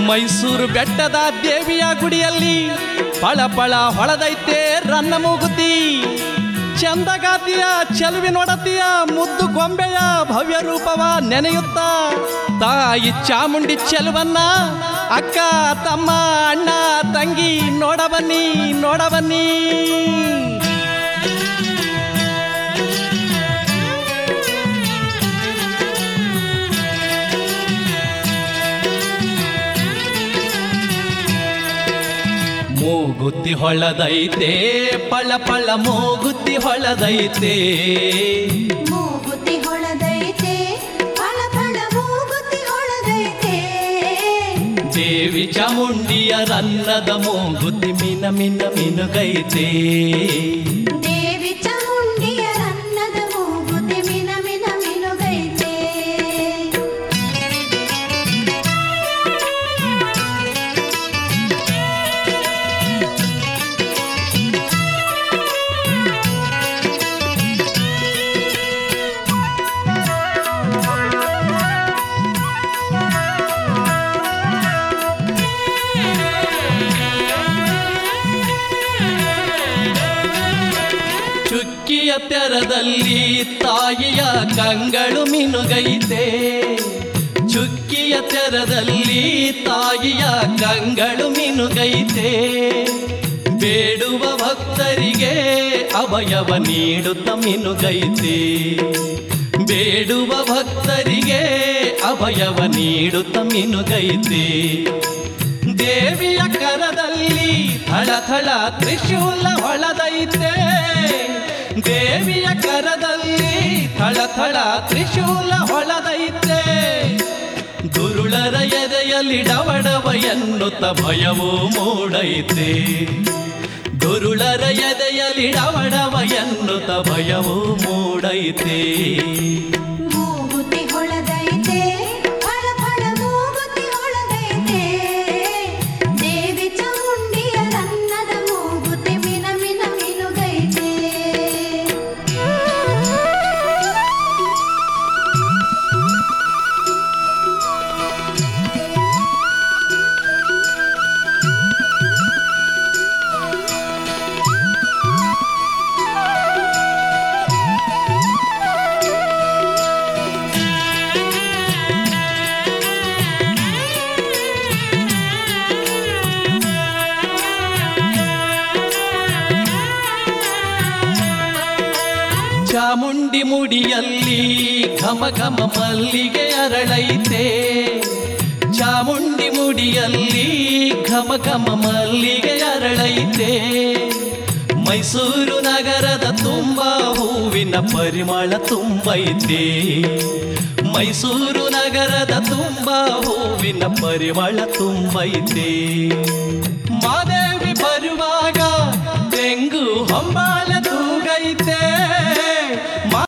ಮೈಸೂರು ಬೆಟ್ಟದ ದೇವಿಯ ಗುಡಿಯಲ್ಲಿ ಪಳ ಪಳ ಹೊಳದೈತೆ ರನ್ನ ಮೂಗುತಿ ಚಂದಗಾತಿಯ ಚೆಲುವಿನೊಡತಿಯ ಮುದ್ದು ಗೊಂಬೆಯ ಭವ್ಯ ರೂಪವ ನೆನೆಯುತ್ತ ತಾಯಿ ಚಾಮುಂಡಿ ಚೆಲುವನ್ನ ಅಕ್ಕ ತಮ್ಮ ಅಣ್ಣ ತಂಗಿ ನೋಡಬನ್ನಿ ನೋಡಬನ್ನಿ ಮೂಗುತ್ತಿ ಹೊಳದೈತೆ ಪಳ ಪಳ ಮೂಗುತ್ತಿ ಹೊಳದೈತೆ ಮೂಗುತಿ ಹೊಳದೈತೆ ಫಳ ಫಳ ಮೂಗುತಿ ಹೊಳದೈತೆ ದೇವಿ ಚಾಮುಂಡಿಯ ರನ್ನದ ಮೂಗುತ್ತಿ ಮಿನ ಮಿನ ಮಿನುಗೈತೆ ದೇವಿ ಚಾಮುಂಡಿಯ ರನ್ನದ ಮೂಗುತಿ ಮಿನ ಮಿನ ಮಿನುಗೈತೆ ಚುಕ್ಕಿಯ ತೆರದಲ್ಲಿ ತಾಯಿಯ ಕಂಗಳು ಮಿನುಗೈತೆ ಚುಕ್ಕಿಯ ತೆರದಲ್ಲಿ ತಾಯಿಯ ಕಂಗಳು ಮಿನುಗೈತೆ ಬೇಡುವ ಭಕ್ತರಿಗೆ ಅಭಯವ ನೀಡುತ್ತ ಮಿನುಗೈತೆ ಬೇಡುವ ಭಕ್ತರಿಗೆ ಅಭಯವ ನೀಡುತ್ತ ಮಿನುಗೈತೆ ದೇವಿಯ ಕರದಲ್ಲಿ ಥಳ ಥಳ ತ್ರಿಶೂಲ ಹೊಳದೈತೆ ದೇವಿಯ ಕರದಲ್ಲಿ ಥಳ ಥಳ ತ್ರಿಶೂಲ ಹೊಳದೈತೆ ದುರುಳರ ಎದೆಯಲ್ಲಿ ಡವಡವ ಎನ್ನುತ್ತ ಭಯವೂ ಮೂಡೈತೆ ದುರುಳರ ಎದೆಯಲ್ಲಿ ಡವಡವ ಎನ್ನುತ್ತ ಭಯವೂ ಮೂಡೈತೆ ಮೂಗುತಿ ಹೊಳದೈತೆ ಫಳ ಫಳ ಮೂಗುತಿ ಹೊಳದೈತೆ ದೇವಿ ಚಾಮುಂಡಿಯ ರನ್ನದ ಮೂಗುತಿ ಮಿನ ಮಿನ ಮಿನುಗೈತೆ ಚಾಮುಂಡಿ ಮುಡಿಯಲ್ಲಿ ಘಮ ಘಮ ಮಲ್ಲಿಗೆ ಅರಳೈತೆ ಚಾಮುಂಡಿ ಮುಡಿಯಲ್ಲಿ ಘಮ ಘಮ ಮಲ್ಲಿಗೆ ಅರಳೈತೆ ಮೈಸೂರು ನಗರದ ತುಂಬ ಹೂವಿನ ಪರಿಮಳ ತುಂಬೈತೆ ಮೈಸೂರು ನಗರದ ತುಂಬ ಹೂವಿನ ಪರಿಮಳ ತುಂಬೈತೆ ಮಾದೇ